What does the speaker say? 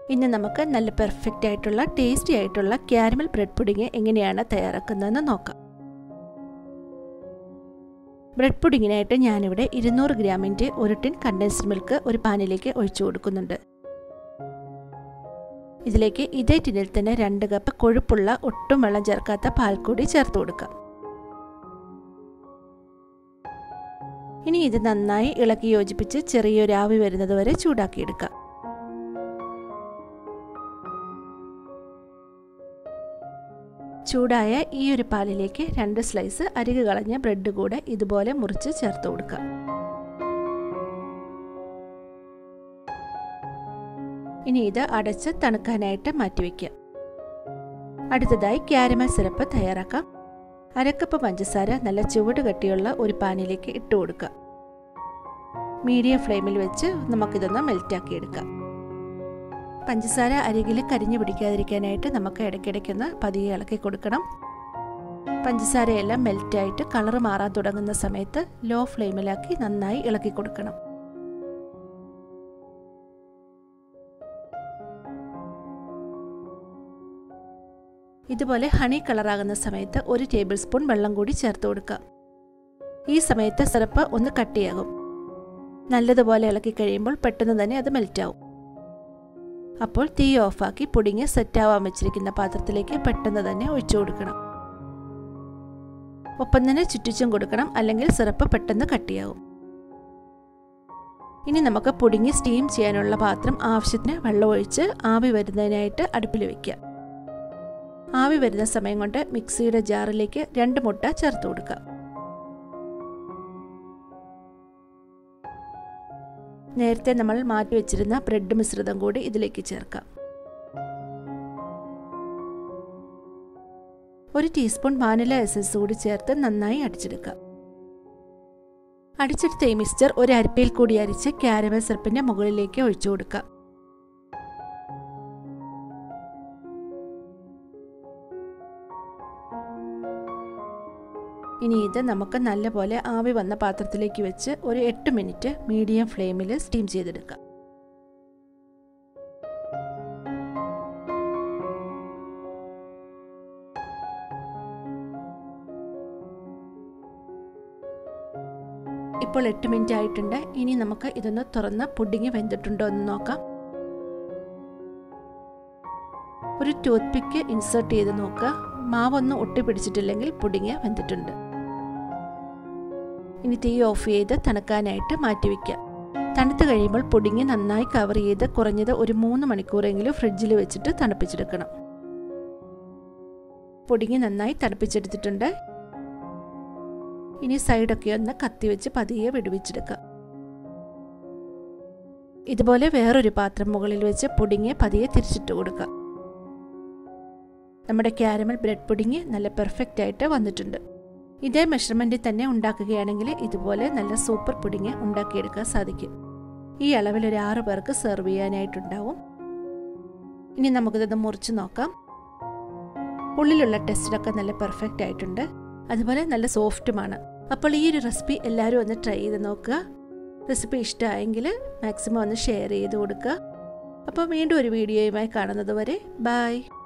ഇന്ന് നമുക്ക് നല്ല പെർഫെക്റ്റ് ആയിട്ടുള്ള ടേസ്റ്റി ആയിട്ടുള്ള ക്യാരമൽ ബ്രെഡ് പുഡിങ് എങ്ങനെയാണ് തയ്യാറാക്കുന്നതെന്ന് നോക്കാം ബ്രെഡ് പുഡിങ്ങിനായിട്ട് ഞാനിവിടെ ഇരുന്നൂറ് ഗ്രാമിൻ്റെ ഒരു ടിൻ കണ്ടൻസ്ഡ് മിൽക്ക് ഒരു പാനിലേക്ക് ഒഴിച്ചു കൊടുക്കുന്നുണ്ട് ഇതിലേക്ക് ഇതേ ടിന്നിൽ തന്നെ രണ്ട് കപ്പ് കൊഴുപ്പുള്ള ഒട്ടും വെള്ളം ചേർക്കാത്ത പാൽ കൂടി ചേർത്ത് കൊടുക്കാം ഇനി ഇത് നന്നായി ഇളക്കി യോജിപ്പിച്ച് ചെറിയൊരു ആവി വരുന്നത് വരെ ചൂടാക്കിയെടുക്കാം ചൂടായ ഈ ഒരു പാലിലേക്ക് രണ്ട് സ്ലൈസ് അരികു കളഞ്ഞ ബ്രെഡ് കൂടെ ഇതുപോലെ മുറിച്ച് ചേർത്ത് കൊടുക്കാം ഇനി ഇത് അടച്ച് തണുക്കാനായിട്ട് മാറ്റിവെക്കാം അടുത്തതായി ക്യാരമൽ സിറപ്പ് തയ്യാറാക്കാം അരക്കപ്പ് പഞ്ചസാര നല്ല ചുവട് കട്ടിയുള്ള ഒരു പാനിലേക്ക് ഇട്ട് കൊടുക്കാം മീഡിയം ഫ്ലെയിമിൽ വെച്ച് നമുക്കിതൊന്ന് മെൽറ്റാക്കി എടുക്കാം പഞ്ചസാര അരികിൽ കരിഞ്ഞു പിടിക്കാതിരിക്കാനായിട്ട് നമുക്ക് ഇടയ്ക്കിടയ്ക്കൊന്ന് പതിയെ ഇളക്കി കൊടുക്കണം പഞ്ചസാരയെല്ലാം മെൽറ്റായിട്ട് കളർ മാറാൻ തുടങ്ങുന്ന സമയത്ത് ലോ ഫ്ലെയിമിലാക്കി നന്നായി ഇളക്കി കൊടുക്കണം ഇതുപോലെ ഹണി കളറാകുന്ന സമയത്ത് ഒരു ടേബിൾ സ്പൂൺ വെള്ളം കൂടി ചേർത്ത് കൊടുക്കാം ഈ സമയത്ത് സിറപ്പ് ഒന്ന് കട്ടിയാകും നല്ലതുപോലെ ഇളക്കി കഴിയുമ്പോൾ പെട്ടെന്ന് തന്നെ അത് മെൽറ്റാവും അപ്പോൾ തീ ഓഫാക്കി പുഡിങ് സെറ്റാവാൻ വെച്ചിരിക്കുന്ന പാത്രത്തിലേക്ക് പെട്ടെന്ന് തന്നെ ഒഴിച്ചു കൊടുക്കണം ഒപ്പം തന്നെ ചുറ്റിച്ചും കൊടുക്കണം അല്ലെങ്കിൽ സിറപ്പ് പെട്ടെന്ന് കട്ടിയാവും ഇനി നമുക്ക് പുഡിങ് സ്റ്റീം ചെയ്യാനുള്ള പാത്രം ആവശ്യത്തിന് വെള്ളം ഒഴിച്ച് ആവി വരുന്നതിനായിട്ട് അടുപ്പിൽ വയ്ക്കാം ആവി വരുന്ന സമയം കൊണ്ട് മിക്സിയുടെ ജാറിലേക്ക് രണ്ട് മുട്ട ചേർത്ത് കൊടുക്കാം നേരത്തെ നമ്മൾ മാറ്റി വെച്ചിരുന്ന ബ്രെഡ് മിശ്രിതം കൂടി ഇതിലേക്ക് ചേർക്കാം ഒരു ടീസ്പൂൺ വാനില എസൻസ് കൂടി ചേർത്ത് നന്നായി അടിച്ചെടുക്കാം അടിച്ചെടുത്ത ഈ മിക്സ്ചർ ഒരു അരിപ്പയിൽ കൂടി അരിച്ച് ക്യാരമൽ സിറപ്പിന്റെ മുകളിലേക്ക് ഒഴിച്ചു കൊടുക്കാം ഇനി ഇത് നമുക്ക് നല്ലപോലെ ആവി വന്ന പാത്രത്തിലേക്ക് വെച്ച് ഒരു എട്ട് മിനിറ്റ് മീഡിയം ഫ്ലെയിമിൽ സ്റ്റീം ചെയ്തെടുക്കാം ഇപ്പോൾ എട്ട് മിനിറ്റ് ആയിട്ടുണ്ട് ഇനി നമുക്ക് ഇതൊന്ന് തുറന്ന് പുഡിങ് വെന്തിട്ടുണ്ടോ എന്ന് നോക്കാം ഒരു ടൂത്ത് പിക്ക് ഇൻസേർട്ട് ചെയ്ത് നോക്കുക മാവൊന്നും ഒട്ടിപ്പിടിച്ചിട്ടില്ലെങ്കിൽ പുഡിങ് വെന്തിട്ടുണ്ട് ഇനി തീ ഓഫ് ചെയ്ത് തണുക്കാനായിട്ട് മാറ്റിവെക്കാം തണുത്ത് കഴിയുമ്പോൾ പുഡിങ് നന്നായി കവർ ചെയ്ത് കുറഞ്ഞത് ഒരു മൂന്ന് മണിക്കൂറെങ്കിലും ഫ്രിഡ്ജിൽ വെച്ചിട്ട് തണുപ്പിച്ചെടുക്കണം പുഡിങ് നന്നായി തണുപ്പിച്ചെടുത്തിട്ടുണ്ട് ഇനി സൈഡൊക്കെ ഒന്ന് കത്തി വെച്ച് പതിയെ വിടുവിച്ചെടുക്കാം ഇതുപോലെ വേറൊരു പാത്രം മുകളിൽ വെച്ച് പുഡിങ് പതിയെ തിരിച്ചിട്ട് കൊടുക്കാം നമ്മുടെ ക്യാരമൽ ബ്രെഡ് പുഡിങ് നല്ല പെർഫെക്റ്റ് ആയിട്ട് വന്നിട്ടുണ്ട് ഇതേ മെഷർമെൻറ്റിൽ തന്നെ ഉണ്ടാക്കുകയാണെങ്കിൽ ഇതുപോലെ നല്ല സൂപ്പർ പുഡിങ് ഉണ്ടാക്കിയെടുക്കാൻ സാധിക്കും ഈ അളവിൽ ഒരു ആറ് പേർക്ക് സെർവ് ചെയ്യാനായിട്ടുണ്ടാവും ഇനി നമുക്കിതൊന്ന് മുറിച്ച് നോക്കാം ഉള്ളിലുള്ള ടെസ്റ്റിലൊക്കെ നല്ല പെർഫെക്റ്റ് ആയിട്ടുണ്ട് അതുപോലെ നല്ല സോഫ്റ്റുമാണ് അപ്പോൾ ഈ ഒരു റെസിപ്പി എല്ലാവരും ഒന്ന് ട്രൈ ചെയ്ത് നോക്കുക റെസിപ്പി ഇഷ്ടമായെങ്കിൽ മാക്സിമം ഒന്ന് ഷെയർ ചെയ്ത് കൊടുക്കുക അപ്പോൾ വീണ്ടും ഒരു വീഡിയോയുമായി കാണുന്നത് വരെ ബൈ